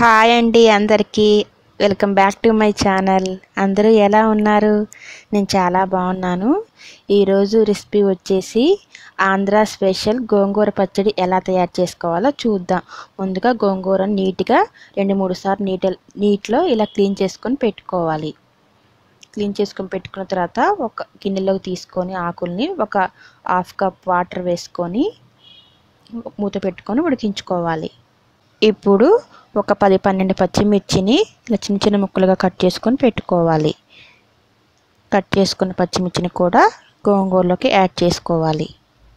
hi అండి అందరికీ welcome back to my channel అందరూ ఎలా ఉన్నారు నేను చాలా బాగున్నాను ఈరోజు రెసిపీ వచ్చేసి ఆంధ్ర స్పెషల్ గోంగూర పచ్చడి ఎలా తయారు చేసుకోవాలో చూద్దాం ముందుగా గోంగూర నీట్గా రెండు మూడు సార్లు నీట నీటిలో ఇలా క్లీన్ చేసుకొని పెట్టుకోవాలి క్లీన్ చేసుకొని పెట్టుకున్న తర్వాత ఒక గిన్నెలోకి తీసుకొని ఆకుల్ని ఒక హాఫ్ కప్ వాటర్ వేసుకొని మూత పెట్టుకొని ఉడికించుకోవాలి ఇప్పుడు ఒక పది పన్నెండు పచ్చిమిర్చిని ఇలా చిన్న చిన్న ముక్కలుగా కట్ చేసుకొని పెట్టుకోవాలి కట్ చేసుకున్న పచ్చిమిర్చిని కూడా గోంగూరలోకి యాడ్ చేసుకోవాలి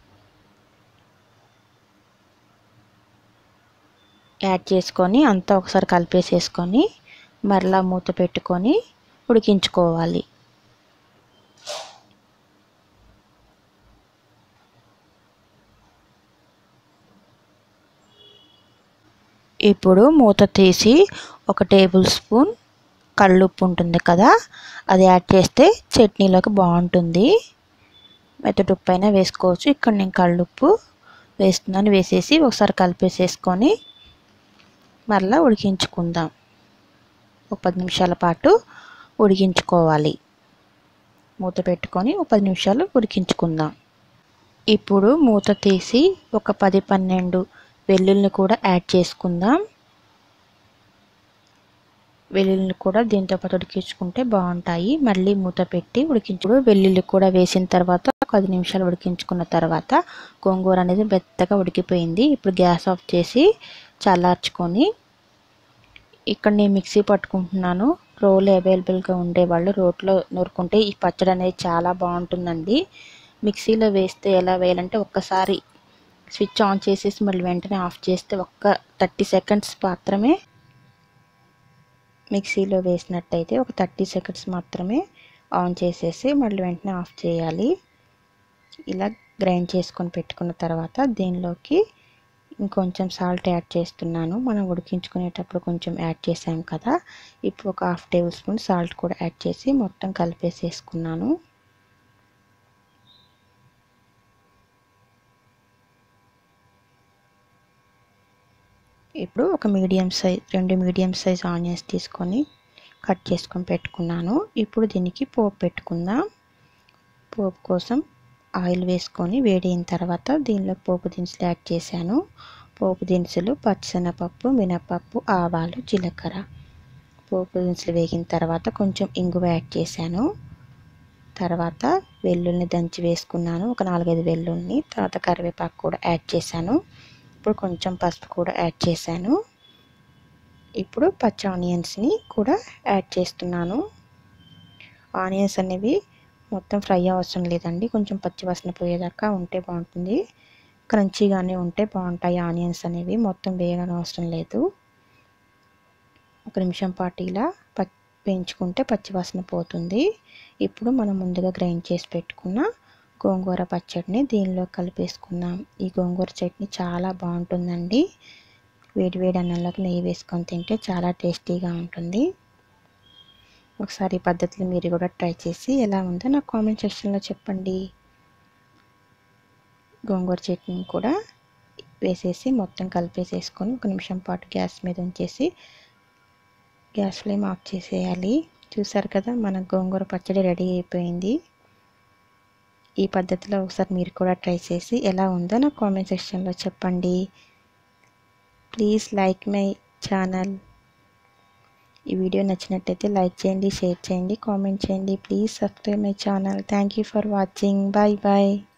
యాడ్ చేసుకొని అంతా ఒకసారి కలిపేసేసుకొని మరలా మూత పెట్టుకొని ఉడికించుకోవాలి ఇప్పుడు మూత తీసి ఒక టేబుల్ స్పూన్ కళ్ళుప్పు ఉంటుంది కదా అది యాడ్ చేస్తే చట్నీలోకి బాగుంటుంది మెత్తటి ఉప్పు అయినా వేసుకోవచ్చు ఇక్కడ నేను కళ్ళుప్పు వేస్తున్నాను వేసేసి ఒకసారి కలిపేసేసుకొని మరలా ఉడికించుకుందాం ఒక పది నిమిషాల పాటు ఉడికించుకోవాలి మూత పెట్టుకొని ఒక పది నిమిషాలు ఉడికించుకుందాం ఇప్పుడు మూత తీసి ఒక పది పన్నెండు వెల్లుల్ని కూడా యాడ్ చేసుకుందాం వెల్లుల్ని కూడా దీంతో పాటు ఉడికించుకుంటే బాగుంటాయి మళ్ళీ మూత పెట్టి ఉడికించుడు వెల్లుల్లి కూడా వేసిన తర్వాత పది నిమిషాలు ఉడికించుకున్న తర్వాత గోంగూర అనేది మెత్తగా ఉడికిపోయింది ఇప్పుడు గ్యాస్ ఆఫ్ చేసి చల్లార్చుకొని ఇక్కడ నేను మిక్సీ పట్టుకుంటున్నాను రోలు అవైలబుల్గా ఉండేవాళ్ళు రోట్లో నూరుకుంటే ఈ పచ్చడి అనేది చాలా బాగుంటుందండి మిక్సీలో వేస్తే ఎలా వేయాలంటే ఒక్కసారి స్విచ్ ఆన్ చేసేసి మళ్ళీ వెంటనే ఆఫ్ చేస్తే ఒక్క థర్టీ సెకండ్స్ మాత్రమే మిక్సీలో వేసినట్టయితే ఒక థర్టీ సెకండ్స్ మాత్రమే ఆన్ చేసేసి మళ్ళీ వెంటనే ఆఫ్ చేయాలి ఇలా గ్రైండ్ చేసుకొని పెట్టుకున్న తర్వాత దీనిలోకి ఇంకొంచెం సాల్ట్ యాడ్ చేస్తున్నాను మనం ఉడికించుకునేటప్పుడు కొంచెం యాడ్ చేసాం కదా ఇప్పుడు ఒక హాఫ్ టేబుల్ స్పూన్ సాల్ట్ కూడా యాడ్ చేసి మొత్తం కలిపేసేసుకున్నాను ఇప్పుడు ఒక మీడియం సైజ్ రెండు మీడియం సైజ్ ఆనియన్స్ తీసుకొని కట్ చేసుకొని పెట్టుకున్నాను ఇప్పుడు దీనికి పోపు పెట్టుకుందాం పోపు కోసం ఆయిల్ వేసుకొని వేడైన తర్వాత దీనిలో పోపు దినుసులు యాడ్ చేశాను పోపు దినుసులు పచ్చిశనగపప్పు మినపప్పు ఆవాలు జీలకర్ర పోపు దినుసులు వేగిన తర్వాత కొంచెం ఇంగువ యాడ్ చేశాను తర్వాత వెల్లుల్ని దంచి వేసుకున్నాను ఒక నాలుగైదు వెల్లుల్ని తర్వాత కరివేపాకు కూడా యాడ్ చేశాను ఇప్పుడు కొంచెం పసుపు కూడా యాడ్ చేశాను ఇప్పుడు పచ్చి ఆనియన్స్ని కూడా యాడ్ చేస్తున్నాను ఆనియన్స్ అనేవి మొత్తం ఫ్రై అవసరం లేదండి కొంచెం పచ్చి వాసన పోయేదాకా ఉంటే బాగుంటుంది క్రంచీగానే ఉంటే బాగుంటాయి ఆనియన్స్ అనేవి మొత్తం వేయడం అవసరం లేదు ఒక నిమిషం పాటు ఇలా ప వేయించుకుంటే పచ్చివాసన పోతుంది ఇప్పుడు మనం ముందుగా గ్రైండ్ చేసి పెట్టుకున్న గోంగూర పచ్చడిని దీనిలో కలిపేసుకుందాం ఈ గోంగూర చట్నీ చాలా బాగుంటుందండి వేడి వేడి అన్నంలోకి నెయ్యి వేసుకొని తింటే చాలా టేస్టీగా ఉంటుంది ఒకసారి ఈ పద్ధతిలో మీరు కూడా ట్రై చేసి ఎలా ఉందో నాకు కామెంట్ సెక్షన్లో చెప్పండి గోంగూర చట్నీ కూడా వేసేసి మొత్తం కలిపేసేసుకొని ఒక నిమిషం పాటు గ్యాస్ మీద ఉంచేసి గ్యాస్ ఫ్లేమ్ ఆఫ్ చేసేయాలి చూసారు కదా మన గోంగూర పచ్చడి రెడీ అయిపోయింది ఈ పద్ధతిలో ఒకసారి మీరు కూడా ట్రై చేసి ఎలా ఉందో నాకు కామెంట్ సెక్షన్లో చెప్పండి ప్లీజ్ లైక్ మై ఛానల్ ఈ వీడియో నచ్చినట్టయితే లైక్ చేయండి షేర్ చేయండి కామెంట్ చేయండి please subscribe my channel thank you for watching bye bye